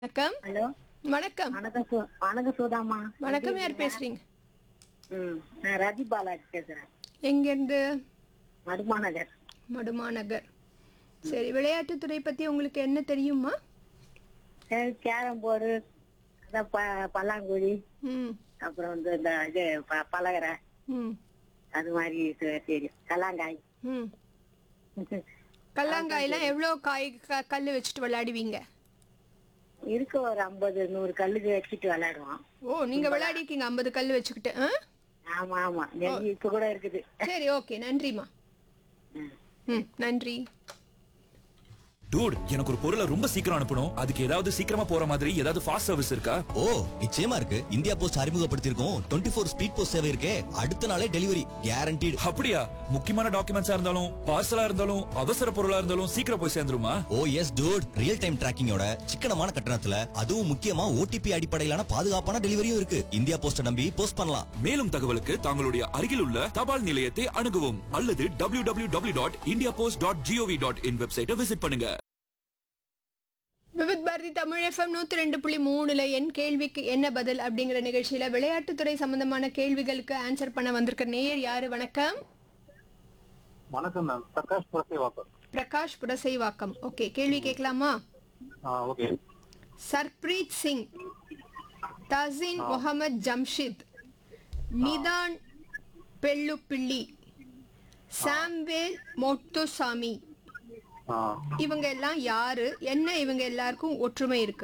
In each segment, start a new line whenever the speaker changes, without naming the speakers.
வணக்கம்
ஹலோ
வணக்கம்
வணக்கம் சு வணக்கம் சுதாமா
வணக்கம் யார் பேசுறீங்க
ம் நான் ரதி பாலாஜி பேசுறேன்
எங்கேருந்து
மடுமா நகர்
மடுமா நகர் சரி விளையாட்டுத்துறை பத்தி உங்களுக்கு என்ன தெரியுமா
சரி கேரம் போர்டு அதான் ப பல்லாங்குழி
ம்
அப்புறம் வந்து இந்த இது ப- பலகரை
ம்
அது மாதிரி தெ- தெரியும் கல்லாங்காய்
ம் கல்லாங்காயெல்லாம் எவ்வளோ காய் க- கல்லு வச்சுட்டு விளையாடுவீங்க
இருக்கு ஒரு ஐம்பது நூறு கல்லுக்கு வச்சுட்டு விளையாடுவோம்
ஓ நீங்க விளையாடிருக்கீங்க ஐம்பது கல் வச்சுக்கிட்டு ஆ?
ஆமா ஆமா நெல்லி இப்ப கூட இருக்குது
சரி ஓகே நன்றிம்மா
ம்.
ம் நன்றி
டூட் எனக்கு ஒரு பொருளை ரொம்ப சீக்கிரம் அனுப்பணும் அதுக்கு ஏதாவது சீக்கிரமா போற மாதிரி ஏதாவது ஃபாஸ்ட் சர்வீஸ் இருக்கா
ஓ நிச்சயமா இருக்கு இந்தியா போஸ்ட் அறிமுகப்படுத்தியிருக்கோம் டுவெண்ட்டி ஃபோர் ஸ்பீட் போஸ்ட் சேவை இருக்கே அடுத்த நாளே டெலிவரி கேரண்டீடு
அப்படியா முக்கியமான டாக்குமெண்ட்ஸா இருந்தாலும் பார்சலா இருந்தாலும் அவசர பொருளா இருந்தாலும் சீக்கிரம் போய் சேர்ந்துருமா
ஓ எஸ் டூட் ரியல் டைம் டிராக்கிங்கோட சிக்கனமான கட்டணத்துல அதுவும் முக்கியமா ஓடிபி அடிப்படையிலான பாதுகாப்பான டெலிவரியும் இருக்கு இந்தியா போஸ்ட நம்பி போஸ்ட் பண்ணலாம்
மேலும் தகவலுக்கு தங்களுடைய அருகில் உள்ள தபால் நிலையத்தை அணுகவும் அல்லது W W W dot India post dot G O V dot in வெப்சைட்டை விசிட் பண்ணுங்க
விவித் பாரதி தமிழ் எஃப்எம் நூத்தி ரெண்டு புள்ளி மூணுல என் கேள்விக்கு என்ன பதில் அப்படிங்கிற நிகழ்ச்சியில விளையாட்டுத்துறை சம்பந்தமான கேள்விகளுக்கு ஆன்சர் பண்ண வந்திருக்க நேயர் யாரு வணக்கம்
வணக்கம் மேம் பிரகாஷ் புரசேவாக்கர்
பிரகாஷ் புரசைவாக்கம் ஓகே கேள்வி கேட்கலாமா
ஆ ஓகே
சர்ப்ரீத் சிங் தசின் முகமது ஜம்ஷித் நிதான் பெள்ளுப்பிள்ளி சாம்வேல் மொட்டுசாமி
ஆ
இவங்க எல்லாம் யாரு என்ன இவங்க எல்லாருக்கும் ஒற்றுமை இருக்கு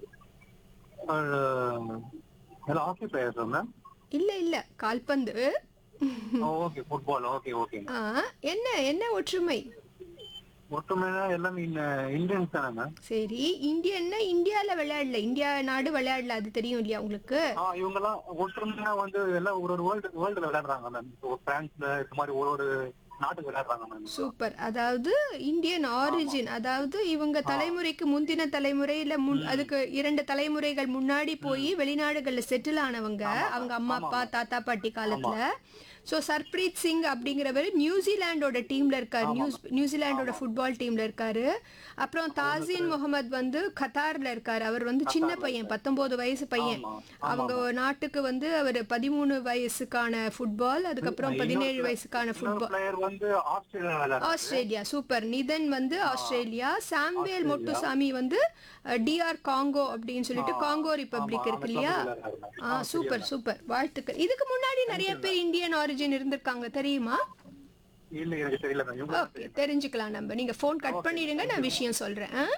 எல்லாம் ஹாக்கி பிளேயர்ஸ் மேம்
இல்ல இல்ல கால்பந்து
ஓகே ஃபுட்பால் ஓகே ஓகே
ஆ, என்ன என்ன ஒற்றுமை
ஒட்டுமையா எல்லாமே இந்தியன்ஸ் தானே மேம்
சரி இந்தியன்னா இந்தியால விளையாடல இந்தியா நாடு விளையாடல அது தெரியும் இல்லையா உங்களுக்கு
ஆ இவங்கெல்லாம் ஒற்றுமையா வந்து எல்லாம் ஒரு ஒரு வேர்ல்டு வேர்ல்டுல விளையாடுறாங்க மேம் இப்போ பிரான்ஸ்ல இது மாதிரி ஒரு ஒரு நாட்டுக்கு விளையாடுறாங்க மேம்
சூப்பர் அதாவது இந்தியன் ஆரிஜின் அதாவது இவங்க தலைமுறைக்கு முந்தின தலைமுறையில முன் அதுக்கு இரண்டு தலைமுறைகள் முன்னாடி போய் வெளிநாடுகள்ல செட்டில் ஆனவங்க அவங்க அம்மா அப்பா தாத்தா பாட்டி காலத்துல சோ சர்ப்ரீத் சிங் அப்படிங்கிறவர் நியூசிலாண்டோட டீம்ல இருக்காரு நியூஸ் நியூசிலாண்டோட ஃபுட்பால் டீம்ல இருக்காரு அப்புறம் தாசின் முகமது வந்து கத்தார்ல இருக்காரு அவர் வந்து சின்ன பையன் பத்தொன்பது வயசு பையன் அவங்க நாட்டுக்கு வந்து அவர் பதிமூணு வயசுக்கான ஃபுட்பால் அதுக்கப்புறம் பதினேழு வயசுக்கான ஃபுட்பால்
பிளேயர் வந்து ஆஸ்திரேலியா விளையாடுறாங்க
ஆஸ்திரேலியா சூப்பர் நிதன் வந்து ஆஸ்திரேலியா சாம்வேல் மொட்டுசாமி வந்து டிஆர் காங்கோ அப்படின்னு சொல்லிட்டு காங்கோ ரிப்பப்ளிக் இருக்கு இல்லையா ஆ சூப்பர் சூப்பர் வாழ்த்துக்கள் இதுக்கு முன்னாடி நிறைய பேர் இந்தியன் ஆரிஜின் இருந்திருக்காங்க தெரியுமா
இல்ல எனக்கு தெரியல மேம் இவங்க
ஓகே தெரிஞ்சுக்கலாம் நம்ம நீங்க ஃபோன் கட் பண்ணிடுங்க நான் விஷயம் சொல்றேன் ஆ?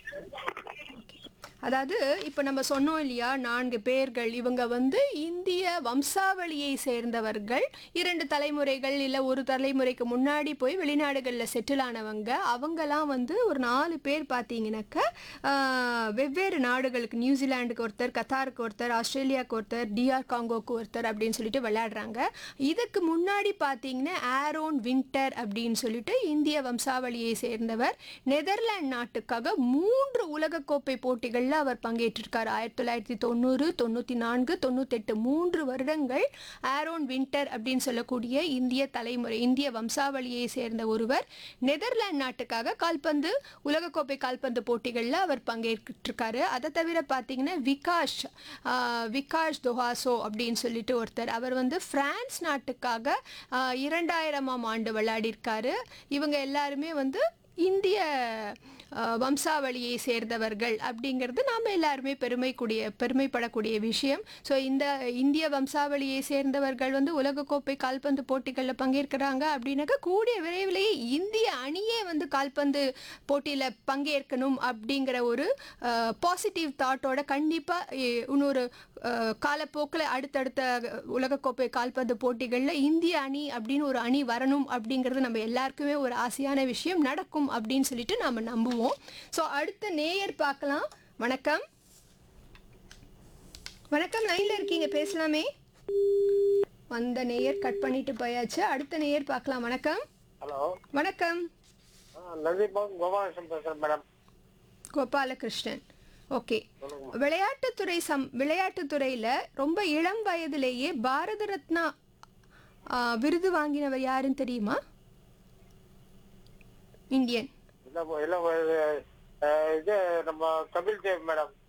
அதாவது இப்போ நம்ம சொன்னோம் இல்லையா நான்கு பேர்கள் இவங்க வந்து இந்திய வம்சாவளியை சேர்ந்தவர்கள் இரண்டு தலைமுறைகள் இல்லை ஒரு தலைமுறைக்கு முன்னாடி போய் வெளிநாடுகளில் செட்டில் ஆனவங்க அவங்கெல்லாம் வந்து ஒரு நாலு பேர் பார்த்தீங்கன்னாக்க ஆஹ், வெவ்வேறு நாடுகளுக்கு நியூசிலாண்டுக்கு ஒருத்தர் கத்தாருக்கு ஒருத்தர் ஆஸ்திரேலியாவுக்கு ஒருத்தர் டிஆர் காங்கோக்கு ஒருத்தர் அப்படின்னு சொல்லிட்டு விளையாடுறாங்க இதுக்கு முன்னாடி பார்த்தீங்கன்னா ஆரோன் வின்டர் அப்படின்னு சொல்லிட்டு இந்திய வம்சாவளியை சேர்ந்தவர் நெதர்லாந்து நாட்டுக்காக மூன்று உலகக்கோப்பை போட்டிகளில் அவர் பங்கேற்றிருக்கார் ஆயிரத்தி தொள்ளாயிரத்தி தொண்ணூறு தொண்ணூற்றி நான்கு தொண்ணூத்தெட்டு மூன்று வருடங்கள் ஆரோன் வின்டர் அப்படின்னு சொல்லக்கூடிய இந்திய தலைமுறை இந்திய வம்சாவளியை சேர்ந்த ஒருவர் நெதர்லாந்து நாட்டுக்காக கால்பந்து உலகக்கோப்பை கால்பந்து போட்டிகளில் அவர் பங்கேற்றிருக்காரு அதை தவிர பார்த்தீங்கன்னா விகாஷ் ஆஹ், விகாஷ் தொஹாசோ அப்படின்னு சொல்லிட்டு ஒருத்தர் அவர் வந்து பிரான்ஸ் நாட்டுக்காக ஆஹ், இரண்டாயிரமாம் ஆண்டு விளையாடியிருக்காரு இவங்க எல்லாருமே வந்து இந்திய அஹ், வம்சாவளியை சேர்ந்தவர்கள் அப்படிங்கிறது நாம் எல்லாருமே பெருமைக்கூடிய பெருமைப்படக்கூடிய விஷயம் ஸோ இந்த இந்திய வம்சாவளியை சேர்ந்தவர்கள் வந்து உலகக்கோப்பை கால்பந்து போட்டிகளில் பங்கேற்கிறாங்க அப்படின்னாக்கா கூடிய விரைவிலேயே இந்திய அணியே வந்து கால்பந்து போட்டியில் பங்கேற்கணும் அப்படிங்கிற ஒரு பாசிட்டிவ் தாட்டோட கண்டிப்பாக இன்னொரு காலப்போக்கில் அடுத்தடுத்த உலகக்கோப்பை கால்பந்து போட்டிகளில் இந்திய அணி அப்படின்னு ஒரு அணி வரணும் அப்படிங்கிறது நம்ம எல்லாருக்குமே ஒரு ஆசையான விஷயம் நடக்கும் அப்படின்னு சொல்லிட்டு நாம் நம்புவோம் ஸோ அடுத்த நேயர் பார்க்கலாம் வணக்கம் வணக்கம் லைனில் இருக்கீங்க பேசலாமே வந்த நேயர் கட் பண்ணிட்டு போயாச்சு அடுத்த நேயர் பார்க்கலாம் வணக்கம்
ஹலோ
வணக்கம்
நந்திபாக் கோபாலகிருஷ்ணன் பேசுறேன் மேடம்
கோபாலகிருஷ்ணன் ஓகே விளையாட்டுத்துறை சம் விளையாட்டுத்துறையில ரொம்ப இளம் வயதிலேயே பாரத ரத்னா ஆ, விருது வாங்கினவர் யாருன்னு தெரியுமா இந்தியன்
இல்ல இல்ல இது நம்ம கபில் தேவ் மேடம்